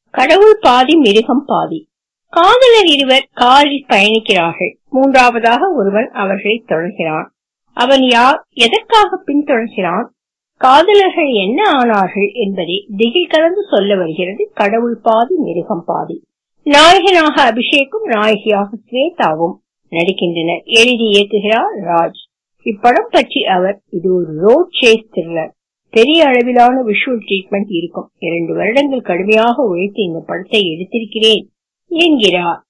கடவுள் பாதி மிருகம் பாதி காதலர் இருவர் காரில் பயணிக்கிறார்கள் மூன்றாவதாக ஒருவன் அவர்களை தொடர்கிறான் அவன் யார் எதற்காக பின்தொடர்கிறான் காதலர்கள் என்ன ஆனார்கள் என்பதை திகில் கலந்து சொல்ல வருகிறது கடவுள் பாதி மிருகம் பாதி நாயகனாக அபிஷேக்கும் நாயகியாக ஸ்வேதாவும் நடிக்கின்றனர் எழுதி இயக்குகிறார் ராஜ் இப்படம் பற்றி அவர் இது ஒரு ரோட் சேஸ் த்ரில்லர் பெரிய அளவிலான விஷுவல் ட்ரீட்மெண்ட் இருக்கும் இரண்டு வருடங்கள் கடுமையாக உழைத்து இந்த படத்தை எடுத்திருக்கிறேன் என்கிறார்